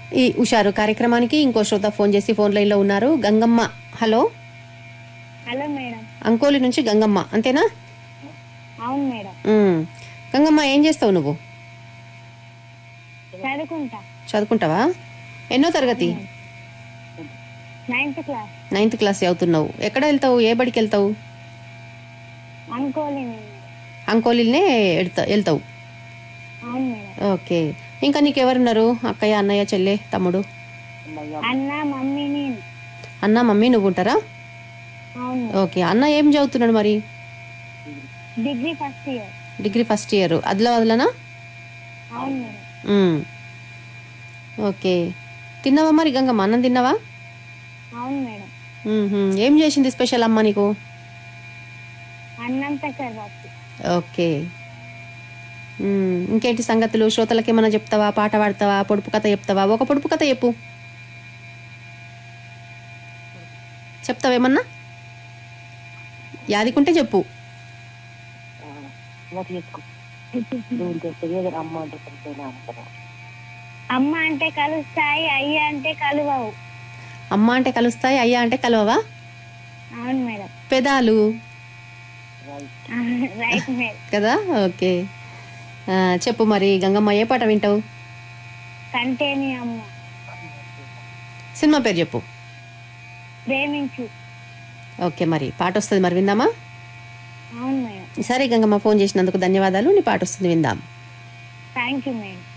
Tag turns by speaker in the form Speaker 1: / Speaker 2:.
Speaker 1: ఈ ఉషారు కార్యక్రమానికి ఇంకో శ్రోత ఫోన్ చేసి ఫోన్ లైన్లో ఉన్నారు Gangamma hello
Speaker 2: hello madam
Speaker 1: Ankoli నుంచి గంగమ్మ అంతేనా
Speaker 2: అవును మేడం
Speaker 1: ఉమ్. గంగమ్మ ఏం చేస్తావు నువ్వు
Speaker 2: చదువుకుంటా
Speaker 1: చదువుకుంటావా ఎన్నో తరగతి
Speaker 2: నైన్త్ క్లాస్
Speaker 1: నైన్త్ క్లాస్ చదువుతున్నావు ఎక్కడ వెళ్తావు ఏ బడికి వెళ్తావు
Speaker 2: అనుకోలే మేడం
Speaker 1: అంకోలినే వెళ్తా వెళ్తావు
Speaker 2: అవును మేడం
Speaker 1: ఓకే ఇంకా నీకెవరున్నారు అక్కయ్య అన్నయ్య చెల్లె తమ్ముడు
Speaker 2: అన్న మమ్మీ నేను
Speaker 1: అన్న మమ్మీ నువ్వు ఉంటారా
Speaker 2: అవును
Speaker 1: ఓకే అన్న ఏం చదువుతున్నాడు మరి
Speaker 2: degree first year
Speaker 1: degree first year అదిలో వదలనా
Speaker 2: అవును మేడం
Speaker 1: ఉమ్. ఓకే తిన్నావా మరి గంగమ్మ అన్నం తిన్నావా
Speaker 2: అవును మేడం
Speaker 1: మ్మ్హ. ఏం చేసింది స్పెషల్ అమ్మ నీకు
Speaker 2: అన్నం పెసరపప్పు
Speaker 1: ఓకే మ్మ్. ఇంకేంటి సంగతులు శ్రోతలకి ఏమైనా చెప్తావా పాట పాడతావా పొడుపు కథ చెప్తావా ఒక పొడుపు కథ చెప్పు చెప్తావేమన్నా యాదికుంటే చెప్పు
Speaker 2: అమ్మ అంటే కలుస్తాయి అయ్య అంటే కలువవు
Speaker 1: అమ్మ అంటే కలుస్తాయి అయ్యా అంటే కలవవా
Speaker 2: అవును మేడం
Speaker 1: పెదాలు
Speaker 2: రైట్ మేడం
Speaker 1: కదా ఓకే ఆ, చెప్పు మరి గంగమ్మ ఏ పాట వింటావు
Speaker 2: కంటేని అమ్మ
Speaker 1: సినిమా పేరు చెప్పు
Speaker 2: ప్రేమించు
Speaker 1: ఓకే మరి పాట వస్తుంది మరి విందామా
Speaker 2: అవును మేడం
Speaker 1: సరే గంగమ్మ ఫోన్ చేసినందుకు ధన్యవాదాలు నీ పాట వస్తుంది విందాం
Speaker 2: థ్యాంక్ యూ మేడం